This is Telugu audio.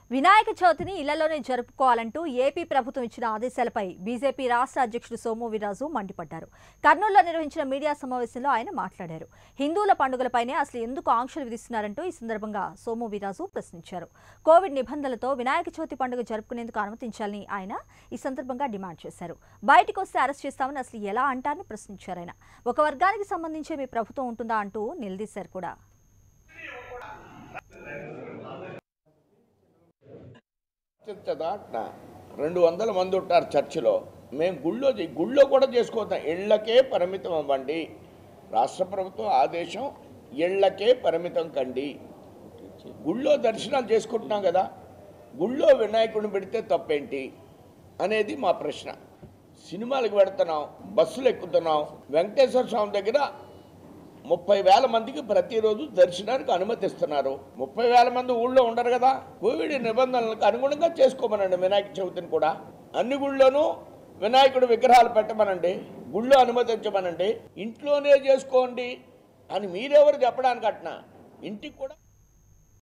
వినాయక చవితిని ఇళ్లలోనే జరుపుకోవాలంటూ ఏపీ ప్రభుత్వం ఇచ్చిన ఆదేశాలపై బీజేపీ రాష్ట్ర అధ్యక్షుడు సోము వీర్రాజు మండిపడ్డారు కర్నూలులో నిర్వహించిన మీడియా సమావేశంలో ఆయన మాట్లాడారు హిందువుల పండుగలపైనే అసలు ఎందుకు ఆంక్షలు విధిస్తున్నారంటూ ఈ సందర్భంగా సోము వీర్రాజు ప్రశ్నించారు కోవిడ్ నిబంధనలతో వినాయక చవితి పండుగ జరుపుకునేందుకు అనుమతించాలని ఆయన ఈ సందర్భంగా డిమాండ్ చేశారు బయటకు వస్తే అరెస్ట్ చేస్తామని అసలు ఎలా అంటారని ప్రశ్నించారు ఆయన ఒక వర్గానికి సంబంధించే మీ ప్రభుత్వం ఉంటుందా అంటూ నిలదీశారు కూడా చర్చదా అంటున్నా రెండు వందల మంది ఉంటారు చర్చిలో మేము గుళ్ళో చే- గుళ్ళో కూడా చేసుకోవద్దాం ఇళ్ళకే పరిమితం అవ్వండి రాష్ట్ర ప్రభుత్వం ఆదేశం ఇళ్ళకే పరిమితం కండి గుళ్ళో దర్శనాలు చేసుకుంటున్నాం కదా గుళ్ళో వినాయకుడిని పెడితే తప్పేంటి అనేది మా ప్రశ్న సినిమాలకు పెడుతున్నాం బస్సులు ఎక్కుతున్నాం వెంకటేశ్వర స్వామి దగ్గర ముప్పై వేల మందికి ప్రతిరోజు దర్శనానికి అనుమతిస్తున్నారు ముప్పై వేల మంది ఊళ్ళో ఉండరు కదా కోవిడ్ నిబంధనలకు అనుగుణంగా చేసుకోమనండి వినాయక చవితిని కూడా అన్ని గుళ్ళోనూ వినాయకుడు విగ్రహాలు పెట్టమనండి గుళ్ళో అనుమతించమనండి ఇంట్లోనే చేసుకోండి అని మీరెవరు చెప్పడానికి అట్నా ఇంటికి కూడా